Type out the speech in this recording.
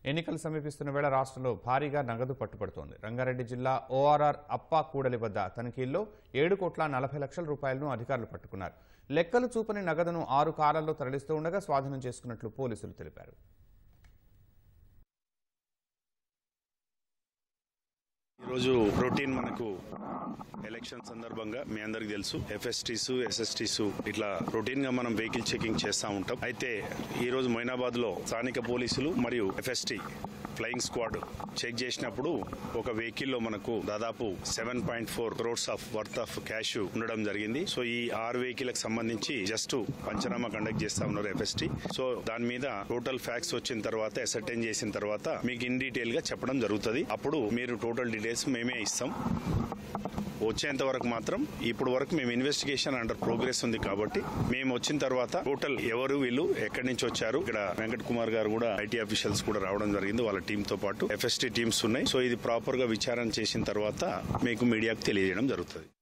ఎన్నికలు సమీపిస్తున్న వేళ రాష్ట్రంలో భారీగా నగదు పట్టుబడుతోంది రంగారెడ్డి జిల్లా ఓఆర్ఆర్ అప్పా కూడలి వద్ద తనిఖీల్లో ఏడు కోట్ల నలభై లక్షల రూపాయలను అధికారులు పట్టుకున్నారు లెక్కలు చూపని నగదును ఆరు కాలాల్లో తరలిస్తూ ఉండగా స్వాధీనం చేసుకున్నట్లు పోలీసులు తెలిపారు ఈరోజు రొటీన్ మనకు ఎలక్షన్ సందర్భంగా మీ అందరికి తెలుసు ఎఫ్ఎస్టీస్ ఎస్ఎస్టీస్ ఇట్లా రొటీన్ గా మనం వెహికల్ చెకింగ్ చేస్తూ ఉంటాం అయితే ఈ రోజు మొయినాబాద్ లో స్థానిక పోలీసులు మరియు ఎఫ్ఎస్టీ ఫ్లయింగ్ స్క్వాడ్ చెక్ చేసినప్పుడు ఒక వెహికల్ లో మనకు దాదాపు seven point four crores of worth of cash ఉండడం జరిగింది సో ఈ ఆరు వెహికల్ కి సంబంధించి జస్ట్ పంచనామా కండక్ట్ చేస్తా ఉన్నారు ఎఫ్ఎస్టీ సో దాని మీద టోటల్ ఫ్యాక్స్ వచ్చిన తర్వాత ఎసర్టైన్ చేసిన తర్వాత మీకు ఇన్ డీటెయిల్ గా చెప్పడం జరుగుతుంది అప్పుడు మీరు టోటల్ డీటెయిల్స్ మేమే ఇస్తాం వచ్చేంత వరకు మాత్రం ఇప్పుడు వరకు మేము ఇన్వెస్టిగేషన్ అండర్ ప్రోగ్రెస్ ఉంది కాబట్టి మేము వచ్చిన తర్వాత టోటల్ ఎవరు వీళ్ళు ఎక్కడి నుంచి వచ్చారు ఇక్కడ వెంకట్ కుమార్ గారు కూడా ఐటీ అఫీషియల్స్ కూడా రావడం జరిగింది వాళ్ళ టీమ్ తో పాటు ఎఫ్ఎస్టీ టీమ్స్ ఉన్నాయి సో ఇది ప్రాపర్ గా విచారణ చేసిన తర్వాత మీకు మీడియాకు తెలియజేయడం జరుగుతుంది